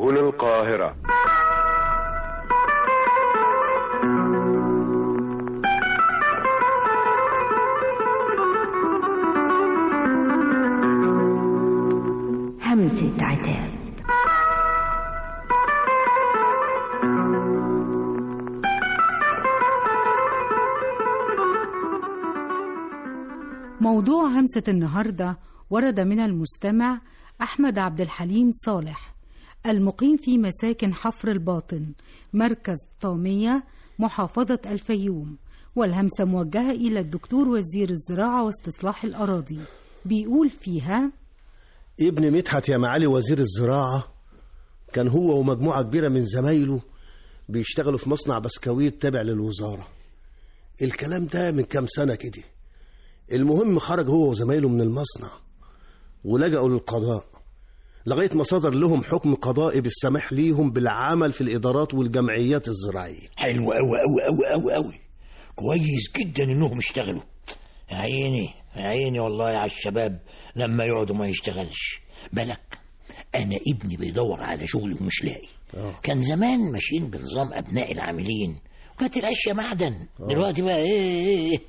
سبل القاهرة همسة عتاب موضوع همسة النهاردة ورد من المستمع أحمد عبد الحليم صالح المقيم في مساكن حفر الباطن مركز طامية محافظة الفيوم والهمسة موجهة إلى الدكتور وزير الزراعة واستصلاح الأراضي بيقول فيها ابن مدحت يا معالي وزير الزراعة كان هو ومجموعة كبيرة من زمايله بيشتغلوا في مصنع بسكويت تابع للوزارة الكلام ده من كام سنة كده المهم خرج هو وزمايله من المصنع ولجأوا للقضاء لغاية ما صدر لهم حكم قضائي بالسماح ليهم بالعمل في الإدارات والجمعيات الزراعية حلو قوي قوي قوي قوي قوي كويس جدا انهم اشتغلوا يا عيني يا عيني والله على الشباب لما يقعدوا ما يشتغلش بالك انا ابني بيدور على شغل ومش لاقي آه. كان زمان ماشيين بنظام ابناء العاملين وكانت الاشياء معدن دلوقتي بقى ايه ايه ايه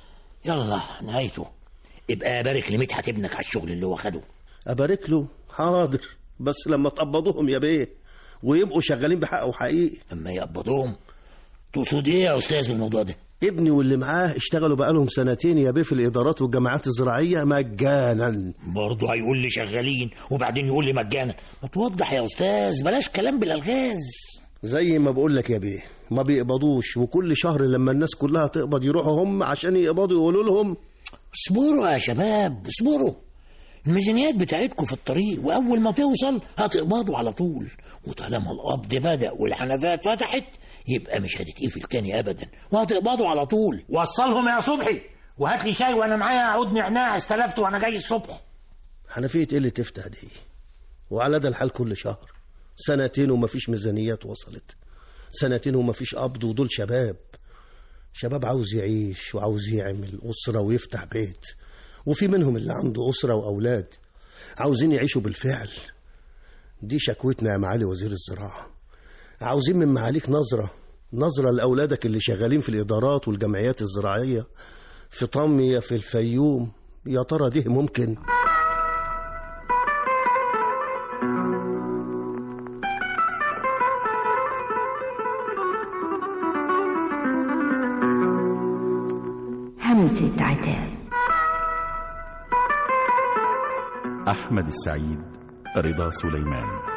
يلا نهايته ابقى بارك لمدحت ابنك على الشغل اللي هو خده أبارك له حاضر بس لما تقبضوهم يا بيه ويبقوا شغالين بحق وحقيقي اما يقبضوهم تقصد ايه يا استاذ بالموضوع ده ابني واللي معاه اشتغلوا بقالهم سنتين يا بيه في الإدارات والجمعيات الزراعية مجانا برضه هيقول لي شغالين وبعدين يقول لي مجانا ما توضح يا استاذ بلاش كلام بالالغاز زي ما بقول لك يا بيه ما بيقبضوش وكل شهر لما الناس كلها تقبض يروحوا هم عشان يقبضوا يقولوا لهم اصبروا يا شباب اصبروا الميزانيات بتاعتكم في الطريق واول ما توصل هتقبضوا على طول وطالما القبض بدا والحنفات فتحت يبقى مش هتتقفل تاني ابدا وهتقبضوا على طول وصلهم يا صبحي وهات لي شاي وانا معايا عود نعناع استلفته وانا جاي الصبح حنفية ايه اللي تفتح دي وعلى ده الحال كل شهر سنتين ومفيش ميزانيات وصلت سنتين ومفيش قبض ودول شباب شباب عاوز يعيش وعاوز يعمل أسرة ويفتح بيت وفي منهم اللي عنده أسرة وأولاد عاوزين يعيشوا بالفعل دي شكوتنا يا معالي وزير الزراعة عاوزين من معاليك نظرة نظرة لأولادك اللي شغالين في الإدارات والجمعيات الزراعية في طمية في الفيوم يا ترى ده ممكن همسة عتاب أحمد السعيد رضا سليمان